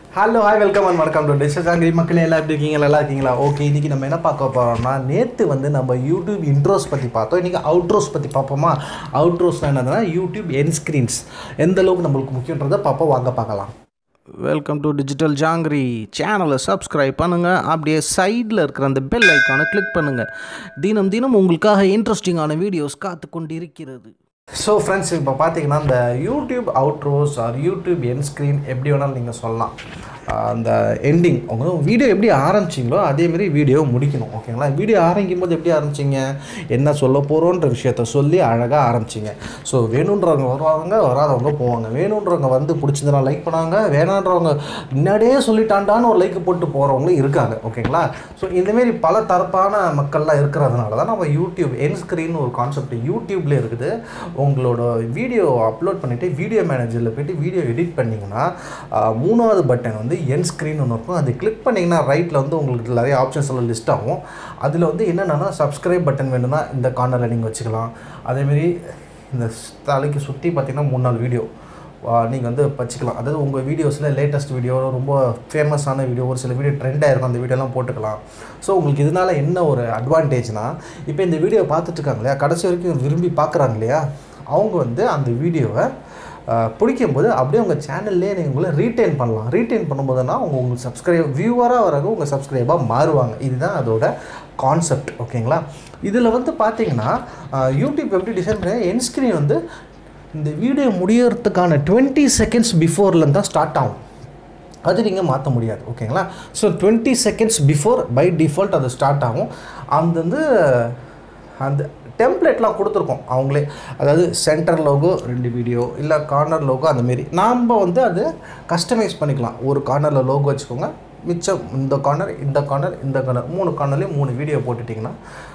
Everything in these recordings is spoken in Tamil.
ஹலோ ஹாய் வெல்கம் அண்ட் வணக்கம் டு டிஷஸ் ஆங்கிரி மக்களே எல்லாம் எப்படி இருக்கீங்க நல்லா இருக்கீங்களா ஓகே இன்றைக்கி நம்ம என்ன பார்க்க போகிறோம்னா நேற்று வந்து நம்ம யூடியூப் இன்ட்ரோஸ் பற்றி பார்த்தோம் இன்றைக்கி அவுட்ரோஸ் பற்றி பார்ப்போமா அவுட்ரோஸ்னால் என்னதுன்னா யூடியூப் என் ஸ்க்ரீன்ஸ் எந்த அளவுக்கு நம்மளுக்கு முக்கியன்றதை பார்ப்போம் வாங்க பார்க்கலாம் வெல்கம் டு டிஜிட்டல் ஜாங்கிரி சேனலை சப்ஸ்கிரைப் பண்ணுங்கள் அப்படியே சைடில் இருக்கிற அந்த பெல் ஐக்கானை கிளிக் பண்ணுங்கள் தினம் தினம் உங்களுக்காக இன்ட்ரெஸ்டிங்கான வீடியோஸ் காத்து கொண்டு இருக்கிறது ஸோ ஃப்ரெண்ட்ஸ் இப்போ பார்த்தீங்கன்னா இந்த YouTube outros or YouTube end screen எப்படி வேணாலும் நீங்கள் சொல்லலாம் ஆஹ் அந்த எண்டிங் உங்க வீடியோ எப்படி ஆரம்பிச்சிங்களோ அதேமாரி வீடியோ முடிக்கணும் ஓகேங்களா வீடியோ ஆரம்பிக்கும் போது எப்படி ஆரம்பிச்சிங்க என்ன சொல்ல போகிறோன்ற விஷயத்த சொல்லி அழகாக ஆரம்பிச்சிங்க ஸோ வேணுன்றவங்க வருவாங்க வராதவங்க போவாங்க வேணுன்றவங்க வந்து பிடிச்சதுனா லைக் பண்ணாங்க வேணான்றவங்க முன்னாடியே சொல்லிட்டாண்டான்னு ஒரு லைக் போட்டு போகிறவங்களும் இருக்காங்க ஓகேங்களா ஸோ இந்தமாரி பல தரப்பான மக்கள்லாம் இருக்கிறதுனால தான் நம்ம யூடியூப் என் ஸ்க்ரீன் ஒரு கான்செப்ட் யூடியூப்லேயே இருக்குது உங்களோட வீடியோ அப்லோட் பண்ணிவிட்டு வீடியோ மேனேஜரில் போயிட்டு வீடியோ எடிட் பண்ணிங்கன்னா ஆஹ், மூணாவது பட்டன் வந்து என் ஸ்க்ரீன் ஒன்று இருக்கும் அது கிளிக் பண்ணிங்கன்னா ரைட்டில் வந்து உங்களுக்கு நிறைய ஆப்ஷன்ஸ் எல்லாம் லிஸ்ட் ஆகும் அதில் வந்து என்னென்னா சப்ஸ்கிரைப் பட்டன் வேணும்னா இந்த கார்னரில் நீங்கள் வச்சுக்கலாம் அதேமாரி இந்த தலைக்கு சுற்றி பார்த்தீங்கன்னா மூணு நாலு வீடியோ நீங்கள் வந்து வச்சுக்கலாம் அதாவது உங்கள் வீடியோஸில் லேட்டஸ்ட் வீடியோ ரொம்ப ஃபேமஸான வீடியோ ஒரு சில வீடியோ ட்ரெண்ட் ஆயிருக்கும் அந்த வீடியோலாம் போட்டுக்கலாம் ஸோ உங்களுக்கு இதனால் என்ன ஒரு அட்வான்டேஜ்னா இப்போ இந்த வீடியோ பார்த்துட்டு இருக்காங்க இல்லையா கடைசி வரைக்கும் விரும்பி பார்க்குறாங்க இல்லையா அவங்க வந்து அந்த வீடியோவை பிடிக்கும்போது அப்படியே உங்கள் சேனல்லே நீங்கள் உங்களை ரீட்டைன் பண்ணலாம் ரீட்டைன் பண்ணும்போதுனா அவங்க உங்களுக்கு சப்ஸ்கிரைப் வியூவராக வரவங்க உங்கள் சப்ஸ்கிரைபாக மாறுவாங்க இதுதான் அதோட கான்செப்ட் ஓகேங்களா இதில் வந்து பார்த்தீங்கன்னா அஹ், யூடியூப் எப்படி டிசைன் பண்ணி என் ஸ்க்ரீன் வந்து இந்த வீடியோ முடியறதுக்கான டுவெண்ட்டி செகண்ட்ஸ் பிஃபோர்லேருந்து தான் ஸ்டார்ட் ஆகும் அது நீங்கள் மாற்ற முடியாது ஓகேங்களா so twenty seconds before by default அது ஸ்டார்ட் ஆகும் அந்த வந்து அந்த டெம்ப்ளேட்லாம் கொடுத்துருக்கோம் அவங்களே அதாவது சென்டர் லோகோ ரெண்டு வீடியோ இல்லை கார்னர் லோகோ அந்தமாரி நாம் வந்து அது கஸ்டமைஸ் பண்ணிக்கலாம் ஒரு கார்னரில் லோகோ வச்சுக்கோங்க மிச்சம் இந்த கார்னர் இந்த கார்னர் இந்த கார்னர் மூணு கார்னர்லேயும் மூணு வீடியோ போட்டுட்டிங்கன்னா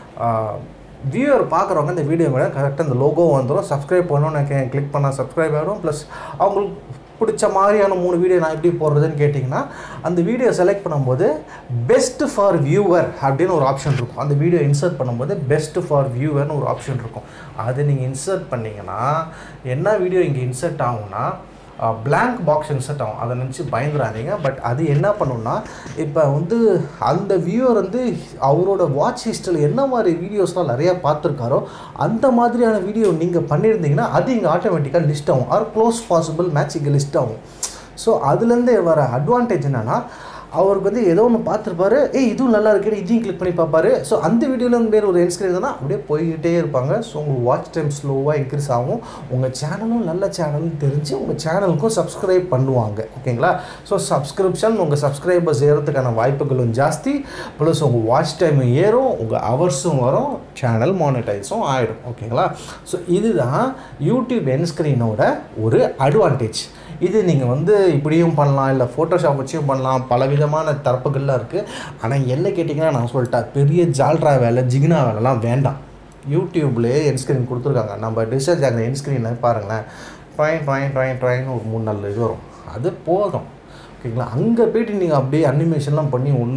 வியூவர் பார்க்குறவங்க இந்த வீடியோ மேலே கரெக்டாக இந்த லோகோ வந்துடும் சப்ஸ்கிரைப் பண்ணணும்னு கிளிக் பண்ணால் சப்ஸ்கிரைப் ஆகிடும் ப்ளஸ் அவங்களுக்கு பிடிச்ச மாதிரியான மூணு வீடியோ நான் எப்படி போடுறதுன்னு கேட்டிங்கன்னா அந்த வீடியோ செலக்ட் பண்ணும்போது பெஸ்ட் ஃபார் வியூவர் அப்படின்னு ஒரு ஆப்ஷன் இருக்கும் அந்த வீடியோ இன்சர்ட் பண்ணும்போது பெஸ்ட் ஃபார் வியூவர்னு ஒரு ஆப்ஷன் இருக்கும் அதை நீங்கள் இன்சர்ட் பண்ணிங்கன்னா என்ன வீடியோ இங்கே இன்சர்ட் ஆகும்னா blank பாக்ஸ் இன்சர்ட் ஆகும் அதை நினச்சி பயந்துடாதீங்க பட் அது என்ன பண்ணுன்னா இப்போ வந்து அந்த வியூவர் வந்து அவரோட வாட்ச் ஹிஸ்டரியில் என்ன மாதிரி வீடியோஸ்லாம் நிறையா பார்த்துருக்காரோ அந்த மாதிரியான வீடியோ நீங்கள் பண்ணியிருந்தீங்கன்னா அது இங்கே ஆட்டோமேட்டிக்காக லிஸ்ட் ஆகும் ஆர் க்ளோஸ் பாசிபிள் மேட்ச் இங்கே லிஸ்ட் ஆகும் ஸோ அதுலேருந்து வர அட்வான்டேஜ் என்னென்னா அவருக்கு வந்து ஏதோ ஒன்று பார்த்துருப்பாரு ஏய் இதுவும் நல்லா இருக்கு இதையும் கிளிக் பண்ணி பார்ப்பாரு ஸோ அந்த வீடியோவில் பேர் ஒரு என்ஸ்கிரீன் தான் அப்படியே போய்கிட்டே இருப்பாங்க ஸோ உங்களுக்கு வாட்ச் டைம் ஸ்லோவாக இன்க்ரீஸ் ஆகும் உங்கள் சேனலும் நல்ல சேனல்னு தெரிஞ்சு உங்கள் சேனலுக்கும் சப்ஸ்கிரைப் பண்ணுவாங்க ஓகேங்களா ஸோ சப்ஸ்கிரிப்ஷன் உங்கள் சப்ஸ்கிரைபர்ஸ் ஏறதுக்கான வாய்ப்புகளும் ஜாஸ்தி ப்ளஸ் உங்கள் வாட்ச் டைமும் ஏறும் உங்கள் ஹவர்ஸும் வரும் சேனல் மானிட்டைஸும் ஆகிடும் ஓகேங்களா ஸோ இதுதான் யூடியூப் என்ஸ்க்ரீனோட ஒரு அட்வான்டேஜ் இது நீங்கள் வந்து இப்படியும் பண்ணலாம் இல்லை ஃபோட்டோஷாப் வச்சும் பண்ணலாம் பல விதமான தரப்புகள்லாம் இருக்குது ஆனால் என்ன கேட்டிங்கன்னா நான் சொல்லிட்டேன் பெரிய ஜால்ரா வேலை ஜிகினா வேலைலாம் வேண்டாம் யூடியூப்லேயே என் ஸ்க்ரீன் கொடுத்துருக்காங்க நம்ம டிஸ்சார்ஜ் ஆகிற என் ஸ்க்ரீனில் பாருங்களேன் ட்ராயின் ட்ராயின் ட்ராயின் ட்ராயின் ஒரு மூணு நாலு இது வரும் அது போதும் ஓகேங்களா அங்கே போயிட்டு நீங்கள் அப்படியே அனிமேஷன்லாம் பண்ணி ஒன்று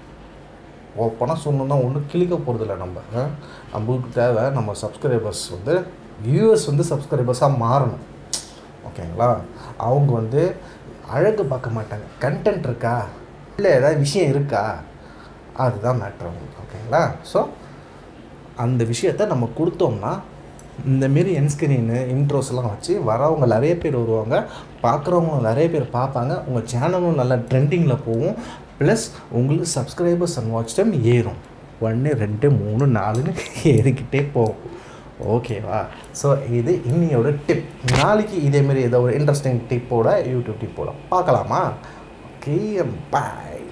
ஓப்பனாக சொன்னோம்னா ஒன்றும் கிளிக்க போகிறதில்ல நம்ம ஆ? நம்மளுக்கு தேவை நம்ம சப்ஸ்கிரைபர்ஸ் வந்து வியூவர்ஸ் வந்து சப்ஸ்கிரைபர்ஸாக மாறணும் ஓகேங்களா அவங்க வந்து அழகு பார்க்க மாட்டாங்க கண்டென்ட் இருக்கா இல்லை ஏதாவது விஷயம் இருக்கா அதுதான் மேட்ரு அவங்களுக்கு ஓகேங்களா ஸோ அந்த விஷயத்த நம்ம கொடுத்தோம்னா இந்தமாரி என்ஸ்கிரீனு இன்ட்ரோஸ்லாம் வச்சு வரவங்க நிறைய பேர் வருவாங்க பார்க்குறவங்க நிறைய பேர் பார்ப்பாங்க உங்கள் சேனலும் நல்லா ட்ரெண்டிங்கில் போகும் ப்ளஸ் உங்களுக்கு சப்ஸ்கிரைபர்ஸ் அண்ட் வாட்ச் டைம் ஏறும் ஒன்று ரெண்டு மூணு நாலுன்னு ஏறிக்கிட்டே போகும் ஓகேவா ஸோ இது இன்னையோட டிப் நாளைக்கு இதேமாரி ஏதோ ஒரு இன்ட்ரெஸ்டிங் டிப்போட யூடியூப் டிப்போட பார்க்கலாமா ஓகே பாய்